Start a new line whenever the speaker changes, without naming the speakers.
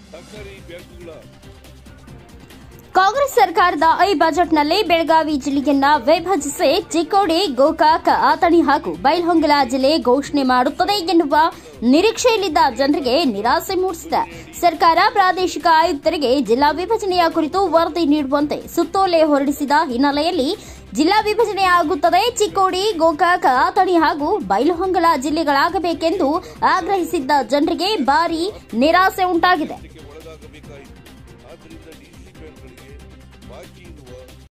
ಸಹಕಾರಿ ಬ್ಯಾಂಕುಗಳ
ಕಾಂಗ್ರೆಸ್ ಸರ್ಕಾರದ ಈ ಬಜೆಟ್ನಲ್ಲಿ ಬೆಳಗಾವಿ ಜಿಲ್ಲೆಯನ್ನ ವಿಭಜಿಸಿ ಚಿಕ್ಕೋಡಿ ಗೋಕಾಕ ಆತಣಿ ಹಾಗೂ ಬೈಲಹೊಂಗಲ ಜಿಲ್ಲೆ ಘೋಷಣೆ ಮಾಡುತ್ತದೆ ಎನ್ನುವ ನಿರೀಕ್ಷೆಯಲ್ಲಿದ್ದ ಜನರಿಗೆ ನಿರಾಸೆ ಮೂಡಿಸಿದೆ ಸರ್ಕಾರ ಪ್ರಾದೇಶಿಕ ಆಯುಕ್ತರಿಗೆ ಜಿಲ್ಲಾ ವಿಭಜನೆಯ ಕುರಿತು ವರದಿ ನೀಡುವಂತೆ ಸುತ್ತೋಲೆ ಹೊರಡಿಸಿದ ಹಿನ್ನೆಲೆಯಲ್ಲಿ ಜಿಲ್ಲಾ ವಿಭಜನೆ ಆಗುತ್ತದೆ ಚಿಕ್ಕೋಡಿ ಗೋಕಾಕ ಆತಣಿ ಹಾಗೂ ಬೈಲಹೊಂಗಲ ಜಿಲ್ಲೆಗಳಾಗಬೇಕೆಂದು ಆಗ್ರಹಿಸಿದ್ದ ಜನರಿಗೆ ಭಾರಿ ನಿರಾಸೆ ಉಂಟಾಗಿದೆ